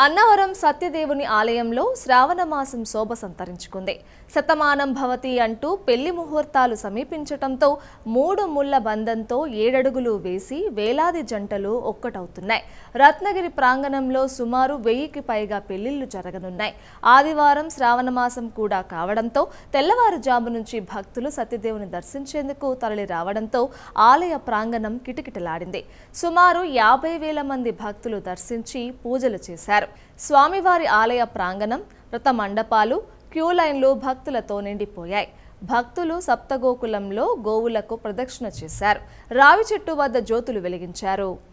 అన్నవరం సత్యదేవుని ఆలయంలో శ్రావణ మాసం శోభ సంతరించుకుంది శతమానం భవతి అంటూ పెళ్లి ముహూర్తాలు సమీపించటంతో మూడు ముళ్ల బంధంతో ఏడడుగులు వేసి వేలాది జంటలు ఒక్కటవుతున్నాయి రత్నగిరి ప్రాంగణంలో సుమారు వెయ్యికి పైగా పెళ్లిళ్లు జరగనున్నాయి ఆదివారం శ్రావణ మాసం కూడా కావడంతో తెల్లవారుజాము నుంచి భక్తులు సత్యదేవుని దర్శించేందుకు తరలి రావడంతో ఆలయ ప్రాంగణం కిటకిటలాడింది సుమారు యాభై వేల మంది భక్తులు దర్శించి పూజలు చేశారు స్వామివారి ఆలయ ప్రాంగణం రథ మండపాలు క్యూ లైన్లు భక్తులతో నిండిపోయాయి భక్తులు సప్తగోకులంలో గోవులకు ప్రదక్షిణ చేశారు రావి చెట్టు వద్ద జ్యోతులు వెలిగించారు